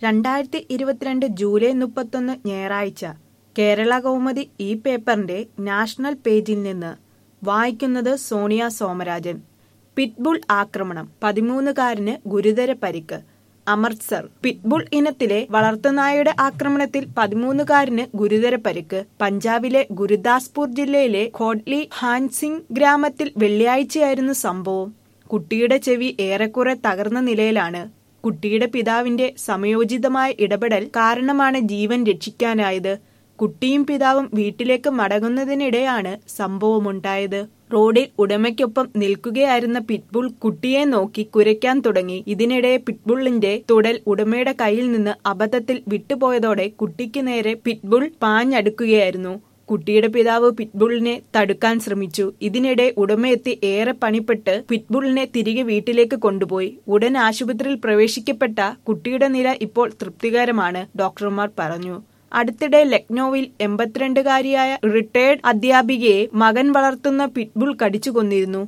രണ്ടായിരത്തി ഇരുപത്തിരണ്ട് ജൂലൈ മുപ്പത്തൊന്ന് ഞായറാഴ്ച കേരള കൗമുദി ഈ പേപ്പറിന്റെ നാഷണൽ പേജിൽ നിന്ന് വായിക്കുന്നത് സോണിയ സോമരാജൻ പിറ്റ്ബുൾ ആക്രമണം പതിമൂന്നുകാരന് ഗുരുതര പരിക്ക് അമൃത്സർ പിറ്റ്ബുൾ ഇനത്തിലെ വളർത്തുനായയുടെ ആക്രമണത്തിൽ പതിമൂന്നുകാരന് ഗുരുതര പരിക്ക് പഞ്ചാബിലെ ഗുരുദാസ്പൂർ ജില്ലയിലെ ഖോഡ്ലി ഹാൻസിംഗ് ഗ്രാമത്തിൽ വെള്ളിയാഴ്ചയായിരുന്നു സംഭവം കുട്ടിയുടെ ചെവി ഏറെക്കുറെ തകർന്ന നിലയിലാണ് കുട്ടിയുടെ പിതാവിന്റെ സമയോചിതമായ ഇടപെടൽ കാരണമാണ് ജീവൻ രക്ഷിക്കാനായത് കുട്ടിയും പിതാവും വീട്ടിലേക്ക് മടങ്ങുന്നതിനിടെയാണ് സംഭവമുണ്ടായത് റോഡിൽ ഉടമയ്ക്കൊപ്പം നിൽക്കുകയായിരുന്ന പിറ്റ്ബുൾ കുട്ടിയെ നോക്കി കുരയ്ക്കാൻ തുടങ്ങി ഇതിനിടെ പിറ്റ്ബുള്ളിന്റെ തുടൽ ഉടമയുടെ കയ്യിൽ നിന്ന് അബദ്ധത്തിൽ വിട്ടുപോയതോടെ കുട്ടിക്ക് നേരെ പിറ്റ്ബുൾ പാഞ്ഞടുക്കുകയായിരുന്നു കുട്ടിയുടെ പിതാവ് പിറ്റ്ബുളിനെ തടുക്കാൻ ശ്രമിച്ചു ഇതിനിടെ ഉടമയെത്തി ഏറെ പണിപ്പെട്ട് പിറ്റ്ബുളിനെ തിരികെ വീട്ടിലേക്ക് കൊണ്ടുപോയി ഉടൻ ആശുപത്രിയിൽ പ്രവേശിക്കപ്പെട്ട കുട്ടിയുടെ നില ഇപ്പോൾ തൃപ്തികരമാണ് ഡോക്ടർമാർ പറഞ്ഞു അടുത്തിടെ ലക്നൌവിൽ എൺപത്തിരണ്ടുകാരിയായ റിട്ടയർഡ് അധ്യാപികയെ മകൻ വളർത്തുന്ന പിറ്റ്ബുൾ കടിച്ചു കൊന്നിരുന്നു